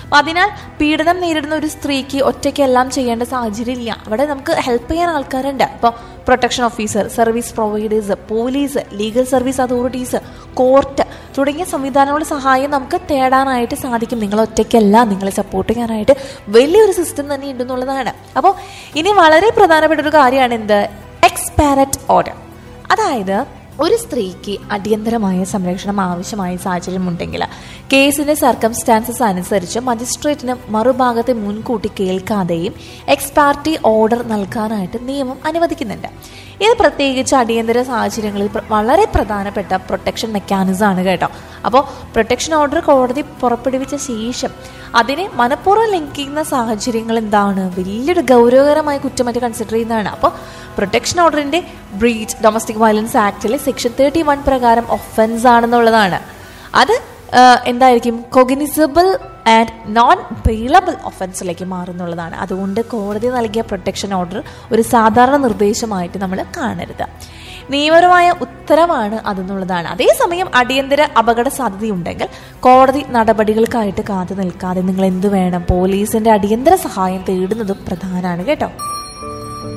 അതിനാൽ പീഡനം നേരിടുന്ന ഒരു സ്ത്രീക്ക് ഒറ്റയ്ക്ക് എല്ലാം ചെയ്യേണ്ട സാഹചര്യം ഇല്ല അവിടെ നമുക്ക് ഹെൽപ്പ് ചെയ്യാൻ ആൾക്കാരുണ്ട് ഇപ്പോൾ protection officer service providers police legal service authorities court തുടങ്ങിയ സംവിധാനങ്ങളുടെ സഹായം നമുക്ക് തേടാനായിട്ട് സാധിക്കും നിങ്ങൾ ഒറ്റയ്ക്കല്ല നിങ്ങളെ സപ്പോർട്ട് ചെയ്യാനായിട്ട് വലിയൊരു സിസ്റ്റം തന്നെ ഉണ്ടെന്നുള്ളതാണ് അപ്പോൾ ഇനി വളരെ പ്രധാനപ്പെട്ട ഒരു കാര്യമാണ് എന്ത് എക്സ്പാരറ്റ് ഓർഡർ അതായത് ഒരു സ്ത്രീക്ക് അടിയന്തരമായ സംരക്ഷണം ആവശ്യമായ സാഹചര്യം ഉണ്ടെങ്കിൽ കേസിന്റെ സർക്കംസ്റ്റാൻസസ് അനുസരിച്ച് മജിസ്ട്രേറ്റിന് മറുഭാഗത്തെ മുൻകൂട്ടി കേൾക്കാതെയും എക്സ്പാർട്ടി ഓർഡർ നൽകാനായിട്ട് നിയമം അനുവദിക്കുന്നുണ്ട് ഇത് പ്രത്യേകിച്ച് അടിയന്തര സാഹചര്യങ്ങളിൽ പ്ര- വളരെ പ്രധാനപ്പെട്ട പ്രൊട്ടക്ഷൻ മെക്കാനിസം ആണ് കേട്ടോ അപ്പോൾ പ്രൊട്ടക്ഷൻ ഓർഡർ കോടതി പുറപ്പെടുവിച്ച ശേഷം അതിനെ മനഃപൂർവ്വം ലംഘിക്കുന്ന സാഹചര്യങ്ങൾ എന്താണ് വലിയൊരു ഗൗരവകരമായ കുറ്റമായിട്ട് കൺസിഡർ ചെയ്യുന്നതാണ് അപ്പോൾ പ്രൊട്ടക്ഷൻ ഓർഡറിന്റെ ബ്രീച്ച് ഡൊമസ്റ്റിക് വയലൻസ് ആക്ടിലെ സെക്ഷൻ തേർട്ടി വൺ പ്രകാരം ഒഫൻസ് ആണെന്നുള്ളതാണ് അത് ആ, എന്തായിരിക്കും കൊഗ്നിസിബിൾ ആൻഡ് നോൺ ബെയിലബിൾ ഒഫൻസിലേക്ക് മാറുന്നുള്ളതാണ് അതുകൊണ്ട് കോടതി നൽകിയ പ്രൊട്ടക്ഷൻ ഓർഡർ ഒരു സാധാരണ നിർദ്ദേശമായിട്ട് നമ്മൾ കാണരുത് നിയമപരമായ ഉത്തരവാണ് അതെന്നുള്ളതാണ് അതേസമയം അടിയന്തര അപകട സാധ്യതയുണ്ടെങ്കിൽ കോടതി നടപടികൾക്കായിട്ട് കാത്തു നിൽക്കാതെ നിങ്ങൾ എന്ത് വേണം പോലീസിന്റെ അടിയന്തര സഹായം തേടുന്നതും പ്രധാനമാണ് കേട്ടോ